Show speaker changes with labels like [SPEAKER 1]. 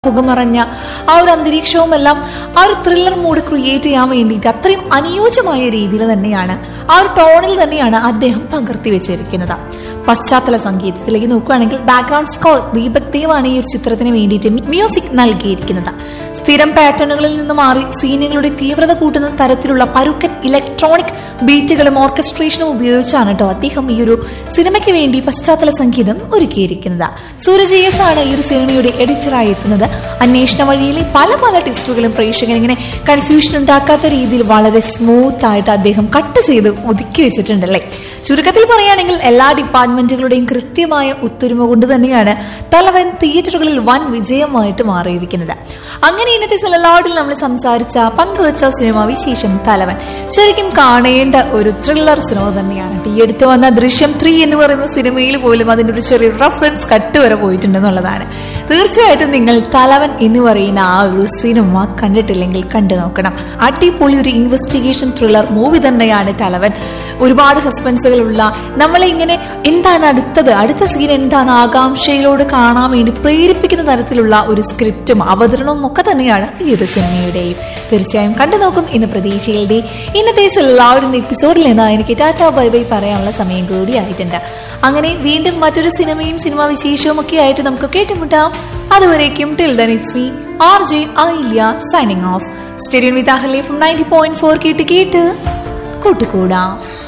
[SPEAKER 1] പുകമറഞ്ഞ ആ ഒരു അന്തരീക്ഷവും എല്ലാം ആ ഒരു ത്രില്ലർ മൂഡ് ക്രിയേറ്റ് ചെയ്യാൻ വേണ്ടിയിട്ട് അത്രയും അനുയോജ്യമായ രീതിയിൽ തന്നെയാണ് ആ ഒരു ടോണിൽ തന്നെയാണ് അദ്ദേഹം പകർത്തി വെച്ചിരിക്കുന്നത് പശ്ചാത്തല സംഗീതത്തിലേക്ക് നോക്കുകയാണെങ്കിൽ ബാക്ക്ഗ്രൗണ്ട് സ്കോർ ദീപക് ദേവാണ് ഈ ഒരു ചിത്രത്തിന് വേണ്ടിയിട്ട് മ്യൂസിക് നൽകിയിരിക്കുന്നത് സ്ഥിരം പാറ്റേണുകളിൽ നിന്ന് മാറി സീനുകളുടെ തീവ്രത കൂട്ടുന്ന തരത്തിലുള്ള പരുക്കൻ ഇലക്ട്രോണിക് ബീറ്റുകളും ഓർക്കസ്ട്രേഷനും ഉപയോഗിച്ചാണ് കേട്ടോ അദ്ദേഹം ഈ ഒരു സിനിമയ്ക്ക് വേണ്ടി പശ്ചാത്തല സംഗീതം ഒരുക്കിയിരിക്കുന്നത് സൂരജ് എസ് ആണ് ഈ ഒരു സിനിമയുടെ എഡിറ്ററായി എത്തുന്നത് അന്വേഷണ വഴിയിലെ പല പല ടെസ്റ്റുകളും പ്രേക്ഷകൻ ഇങ്ങനെ കൺഫ്യൂഷൻ ഉണ്ടാക്കാത്ത രീതിയിൽ വളരെ സ്മൂത്ത് ആയിട്ട് അദ്ദേഹം കട്ട് ചെയ്ത് ഒതുക്കി വെച്ചിട്ടുണ്ടല്ലേ ചുരുക്കത്തിൽ പറയുകയാണെങ്കിൽ എല്ലാ ഡിപ്പാർട്ട്മെന്റുകളുടെയും കൃത്യമായ ഒത്തൊരുമ കൊണ്ട് തന്നെയാണ് തലവൻ തിയേറ്ററുകളിൽ വൻ വിജയമായിട്ട് മാറിയിരിക്കുന്നത് അങ്ങനെ ഇന്നത്തെ സെലലാഡിൽ നമ്മൾ സംസാരിച്ച പങ്കുവച്ച സിനിമ വിശേഷം തലവൻ ശരിക്കും കാണേണ്ട ഒരു ത്രില്ലർ സിനിമ തന്നെയാണ് ഈ അടുത്ത് വന്ന ദൃശ്യം ത്രീ എന്ന് പറയുന്ന സിനിമയിൽ പോലും അതിന്റെ ഒരു ചെറിയ റെഫറൻസ് കട്ട് വരെ പോയിട്ടുണ്ടെന്നുള്ളതാണ് തീർച്ചയായിട്ടും നിങ്ങൾ തലവൻ എന്ന് പറയുന്ന ആ ഒരു സിനിമ കണ്ടിട്ടില്ലെങ്കിൽ കണ്ടു നോക്കണം അടിപൊളി ഒരു ഇൻവെസ്റ്റിഗേഷൻ ത്രില്ലർ മൂവി തന്നെയാണ് തലവൻ ഒരുപാട് സസ്പെൻസുകളുള്ള നമ്മളെ ഇങ്ങനെ എന്താണ് അടുത്തത് അടുത്ത സീൻ എന്താണ് ആകാംക്ഷയിലോട് കാണാൻ വേണ്ടി പ്രേരിപ്പിക്കുന്ന തരത്തിലുള്ള ഒരു സ്ക്രിപ്റ്റും അവതരണവും ഒക്കെ തന്നെയാണ് ഈ ഒരു സിനിമയുടെയും തീർച്ചയായും കണ്ടു നോക്കും ഇന്ന് പ്രതീക്ഷയുടെ ഇന്നത്തെ എല്ലാവരും എപ്പിസോഡിൽ നിന്ന് എനിക്ക് ടാറ്റ ബൈ ബൈ പറയാനുള്ള സമയം കൂടി ആയിട്ടുണ്ട് അങ്ങനെ വീണ്ടും മറ്റൊരു സിനിമയും സിനിമാ വിശേഷവും ഒക്കെ ആയിട്ട് നമുക്ക് കേട്ടുമുട്ടാം അതുവരേക്കും till then it's me R J Ailya signing off stadium with Ahli from ninety point four കേട്ട് കേട്ട് കൂട്ടുകൂടാം